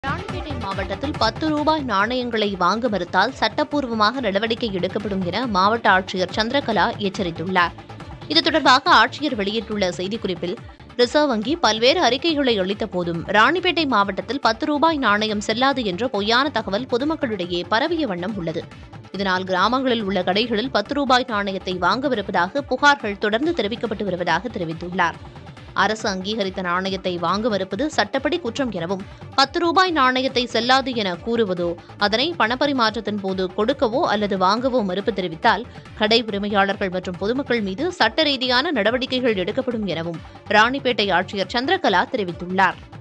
ராணிப்பேட்டை மாவட்டத்தில் பத்து ரூபாய் நாணயங்களை வாங்க மறுத்தால் சட்டப்பூர்வமாக நடவடிக்கை எடுக்கப்படும் என மாவட்ட ஆட்சியர் சந்திரகலா எச்சரித்துள்ளார் இது தொடர்பாக ஆட்சியர் வெளியிட்டுள்ள செய்திக்குறிப்பில் ரிசர்வ் வங்கி பல்வேறு அறிக்கைகளை அளித்த போதும் ராணிப்பேட்டை மாவட்டத்தில் பத்து ரூபாய் நாணயம் செல்லாது என்ற பொய்யான தகவல் பொதுமக்களிடையே பரவிய வண்ணம் உள்ளது இதனால் கிராமங்களில் உள்ள கடைகளில் பத்து ரூபாய் நாணயத்தை வாங்கவிருப்பதாக புகார்கள் தொடர்ந்து தெரிவிக்கப்பட்டு வருவதாக தெரிவித்துள்ளார் அரசு அங்கீகரித்த நாணயத்தை வாங்க மறுப்பது சட்டப்படி குற்றம் எனவும் பத்து ரூபாய் நாணயத்தை செல்லாது என கூறுவதோ அதனை பணப்பரிமாற்றத்தின் போது கொடுக்கவோ அல்லது வாங்கவோ மறுப்பு தெரிவித்தால் கடை உரிமையாளர்கள் மற்றும் பொதுமக்கள் மீது சட்ட ரீதியான நடவடிக்கைகள் எடுக்கப்படும் எனவும் ராணிப்பேட்டை ஆட்சியர் சந்திரகலா தெரிவித்துள்ளார்